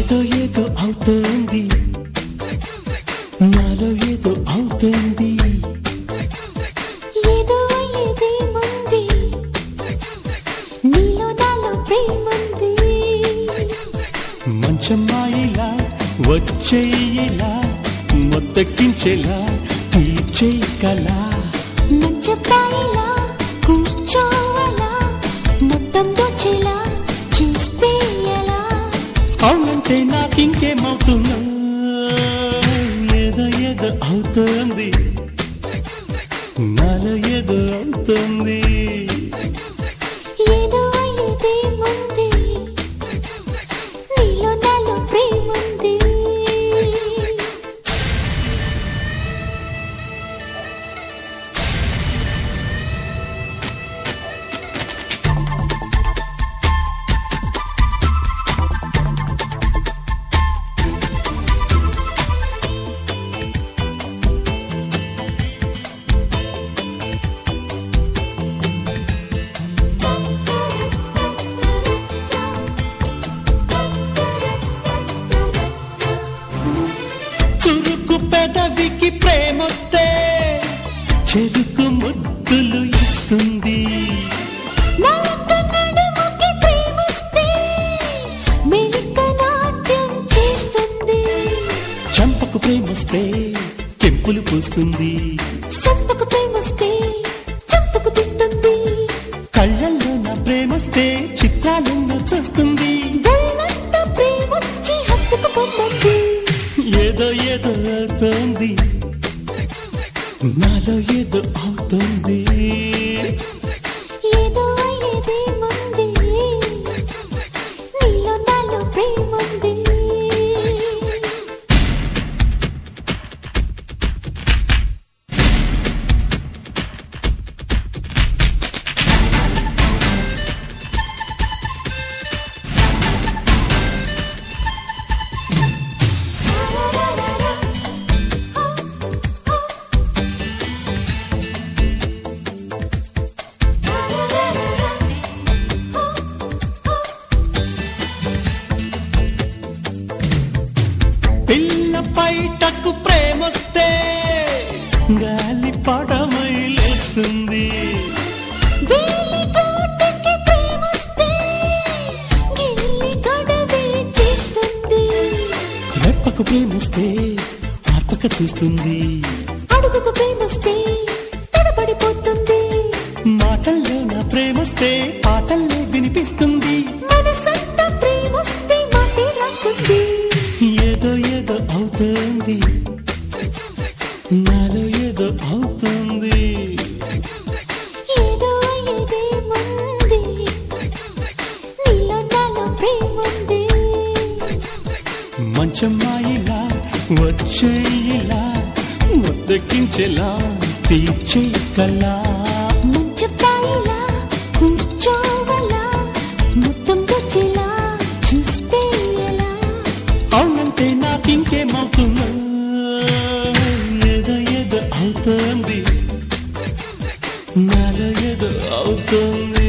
ఏదో ఏదో అవుతోంది నాలో ఏదో అవుతోంది ఏదో అయ్యేదేముంది నీలో నాలో ప్రేముంది మంచమ్మాయిలా వచ్చేయిలా మొత్తకించేలా తీర్చే కలా మంచపాయిలా కూర్చోవాలా మొత్తం దోచేలా చూస్తే ఎలా అవునంటే నాకింకేమవుతున్నా ఏదో ఏదో అవుతోంది నాలో ఏదో అవుతుంది ఏదో అయ్యేదేముంది నీలో నాలో ప్రేముంది చురుకు పెదవికి ప్రేమొస్తే చెరుకు ముద్దులు ఇస్తుంది నలక నడుముకి ప్రేమిస్తే మెలిక నాట్యం చేస్తుంది చంపకు ప్రేమొస్తే కెంపులు పూస్తుంది సొంతకు ప్రేమిస్తే చంపకు తింటుంది కళ్ళల్లో నా ప్రేమొస్తే చిత్రాలెన్నో చూస్తుంది ఒళ్ళంతా ప్రేమొచ్చి హత్తుకు పొమ్మంది ఏదో ఏదో అవుతోంది నాలో ఏదో అవుతోంది ఏదో అయ్యేదేముంది నీలో నాలో ప్రేముంది పిల్ల పైటకు ప్రేమొస్తే గాలి పడమై లేస్తుంది వేలి కోటకి ప్రేమొస్తే గిల్లి గొడవే చేస్తుంది రెప్పకు ప్రేమొస్తే ఆర్పక చూస్తుంది అడుగుకు ప్రేమొస్తే తడబడిపోతుంది మాటల్లో నా ప్రేమొస్తే పాటల్లో వినిపిస్తుంది మనసంతా ప్రేమొస్తే మాటే రాకుంది ఏదో ఏదో అవుతోంది నాలో ఏదో అవుతుంది ఏదో అయ్యేదేముంది నీలో నాలో ప్రేముంది మంచమ్మాయిలా వచ్చేయిలా ముద్దకించేలా తీర్చే కలా మంచపాయిలా కూర్చోవలా మొత్తం దొచ్చేలా చూస్తే ఎలా అవునంటే నాకింకేమవుతున్నా ఏదో ఏదో అవుతోంది నాలో ఏదో అవుతోంది